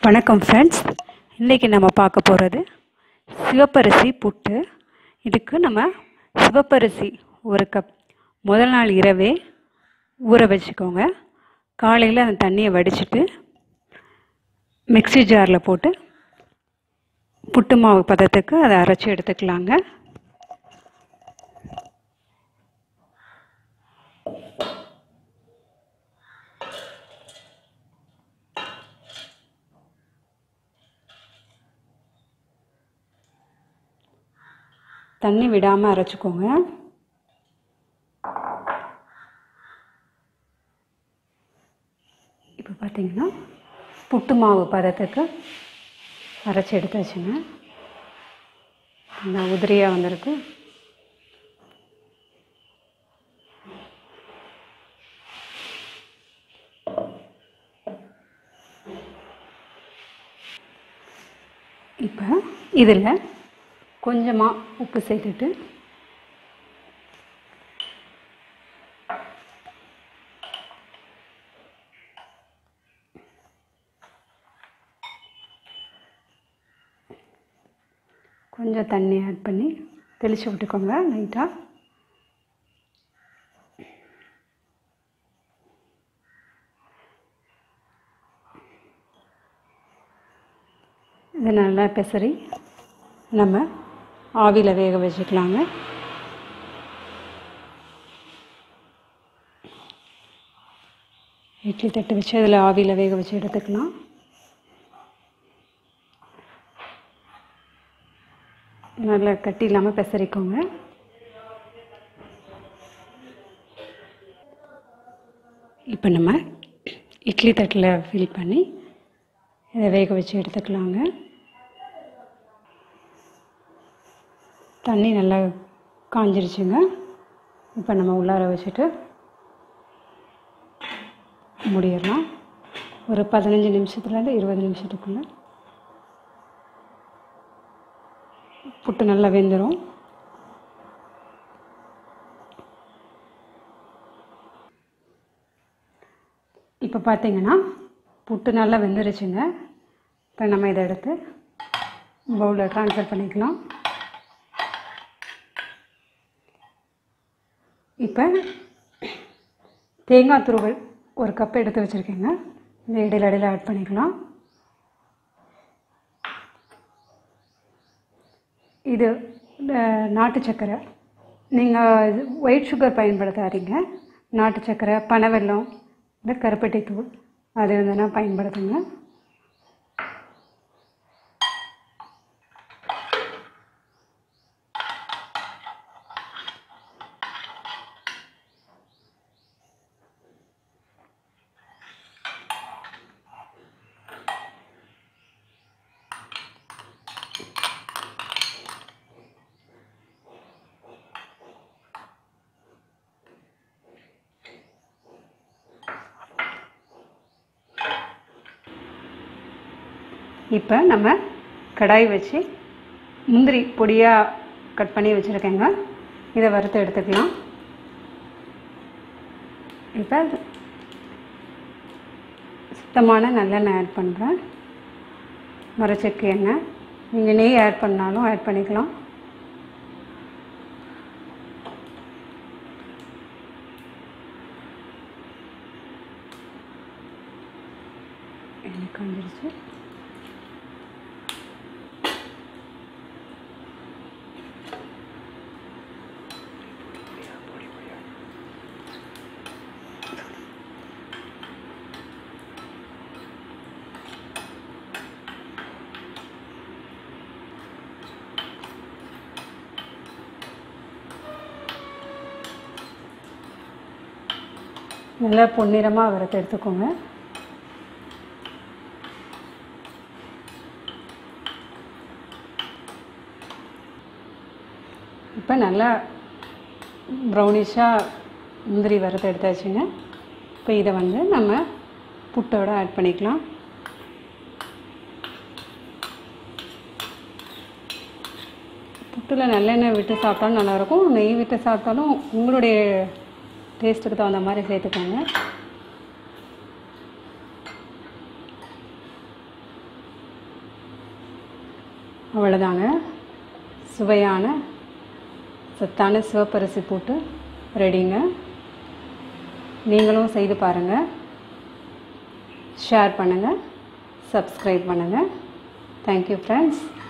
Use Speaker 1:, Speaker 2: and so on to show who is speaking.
Speaker 1: வணக்கம் ஃப்ரெண்ட்ஸ் இன்றைக்கி நம்ம பார்க்க போகிறது சிவப்பரிசி புட்டு இதுக்கு நம்ம சிவப்பரிசி ஒரு கப் முதல் நாள் இரவே ஊற வச்சுக்கோங்க காலையில் அந்த தண்ணியை வடிச்சிட்டு மிக்ஸி ஜாரில் போட்டு புட்டு மாவு பதத்துக்கு அதை அரைச்சி எடுத்துக்கலாங்க தண்ணி விடாமல் அரைச்சிக்கோங்க இப்போ பார்த்தீங்கன்னா புட்டு மாவு பதத்துக்கு அரைச்சி எடுத்தாச்சுங்க நல்லா உதிரியாக வந்திருக்கு இப்போ இதில் கொஞ்சமாக உப்பு சேர்த்துட்டு கொஞ்சம் தண்ணி ஆட் பண்ணி தெளித்து விட்டுக்கோங்க லைட்டாக இதை நல்லா பெசரி நம்ம ஆவியில் வேக வச்சுக்கலாங்க இட்லி தட்டு வச்சு அதில் ஆவியில் வேக வச்சு எடுத்துக்கலாம் நல்லா கட்டி இல்லாமல் பெசரிக்கோங்க இப்போ நம்ம இட்லி தட்டில் ஃபில் பண்ணி இதை வேக வச்சு எடுத்துக்கலாங்க தண்ணி நல்லா காஞ்சிருச்சுங்க இப்போ நம்ம உள்ளார வச்சுட்டு முடியிடலாம் ஒரு பதினஞ்சு நிமிஷத்துலேருந்து இருபது நிமிஷத்துக்குள்ளே புட்டு நல்லா வெந்துடும் இப்போ பார்த்தீங்கன்னா புட்டு நல்லா வெந்துருச்சுங்க இப்போ நம்ம இதை எடுத்து பவுலில் ட்ரான்ஸ்ஃபர் பண்ணிக்கலாம் இப்போ தேங்காய் துருவல் ஒரு கப் எடுத்து வச்சுருக்கேங்க இந்த இடையில இடையில ஆட் பண்ணிக்கலாம் இது அஹ், நாட்டு சர்க்கரை நீங்கள் இது ஒயிட் சுகர் பயன்படுத்தாதீங்க நாட்டு சர்க்கரை பனவெல்லம் இந்த கருப்பட்டி தூள் அது இருந்ததுன்னா பயன்படுத்துங்க இப்போ நம்ம கடாய் வச்சு முந்திரி பொடியாக கட் பண்ணி வச்சுருக்கேங்க இதை வறுத்து எடுத்துக்கலாம் இப்போ சுத்தமான நல்லெண்ணெய் ஆட் பண்ணுறேன் மரச்செக்கு எண்ணெய் நீங்கள் நெய் ஆட் பண்ணாலும் ஆட் பண்ணிக்கலாம் எண்ணெய் காஞ்சிருச்சு நல்லா பொன்னிறமாக வறுத்து எடுத்துக்கோங்க இப்போ நல்லா ப்ரௌனிஷாக முந்திரி வறுத்து எடுத்தாச்சுங்க இப்போ இதை வந்து நம்ம புட்டோட ஆட் பண்ணிக்கலாம் புட்டில் நல்லெண்ணெய் விட்டு சாப்பிட்டாலும் நல்லாயிருக்கும் நெய் விட்டு சாப்பிட்டாலும் உங்களுடைய டேஸ்ட்டுக்கு தகுந்த மாதிரி சேர்த்துக்கோங்க அவ்வளோதாங்க சுவையான சத்தான சிவப்பரிசி போட்டு ரெடிங்க நீங்களும் செய்து பாருங்கள் ஷேர் பண்ணுங்கள் சப்ஸ்கிரைப் பண்ணுங்கள் தேங்க்யூ ஃப்ரெண்ட்ஸ்